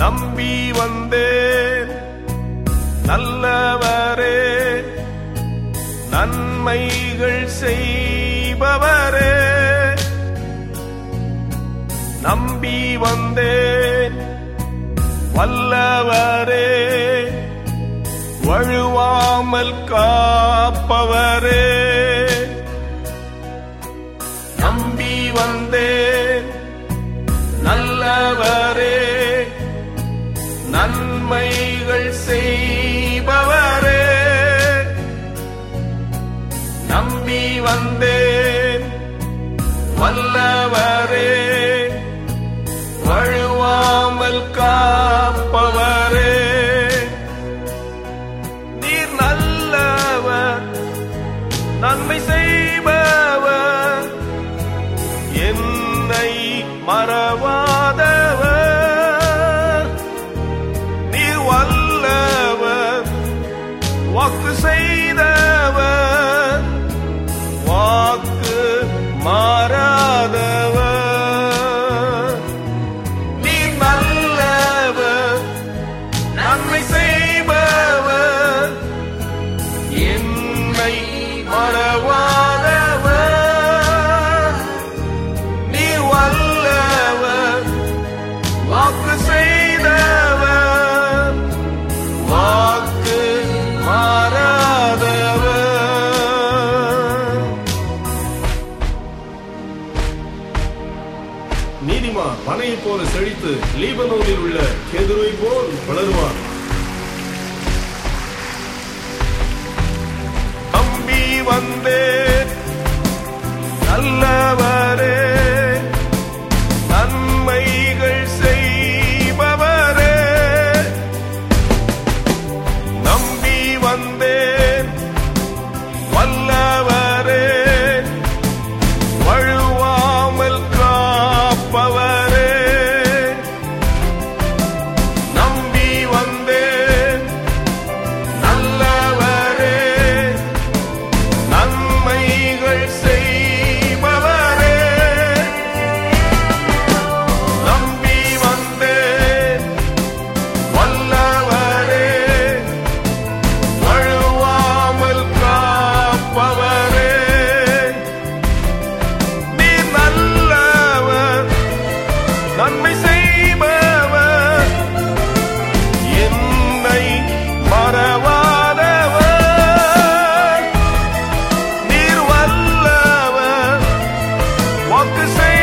நம்பி வந்தேன் நல்லவரே நன்மைகள் செய்பவரே நம்பி வந்தேன் வல்லவரே வழுவாமல் காப்பவரே நம்பி வந்தேன் நல்லவரே நன்மைகள் செய்பவரே நம்பி வந்தேன் வல்லவரே வழுவாமல் காப்பவரே நீர் நல்லவர் நன்மை செய்பவர் என்னை மறவாதவர் நீர் வல்லவர் வாக்கு செய்தவர் வாக்கு மாறாதவர் நீர் நல்லவர் நன்மை செய்பவர் என்னை மறவாதவர் நீர் வல்லவர் வாக்கு செய்தவர் வாக்கு மாறாதவர் நீதிமான் பனையைப் போல செழித்து லீபனோனில் உள்ள கேதுருவை போல் வளருவான் நம்பி வந்தேன் நல்லவரே நன்மைகள் செய்பவரே நம்பி வந்தேன் வல்லவரே வழுவாமல் காப்பவரே நம்பி வந்தேன் நல்லவரே நன்மைகள் செய்பவரே நம்பி வந்தேன் வல்லவரே வழுவாமல் காப்பவரே நீ நல்லவர் நன்மை செய்பவர் என்னை மறவாதவர் நீர் வல்லவர் வாக்கு செய்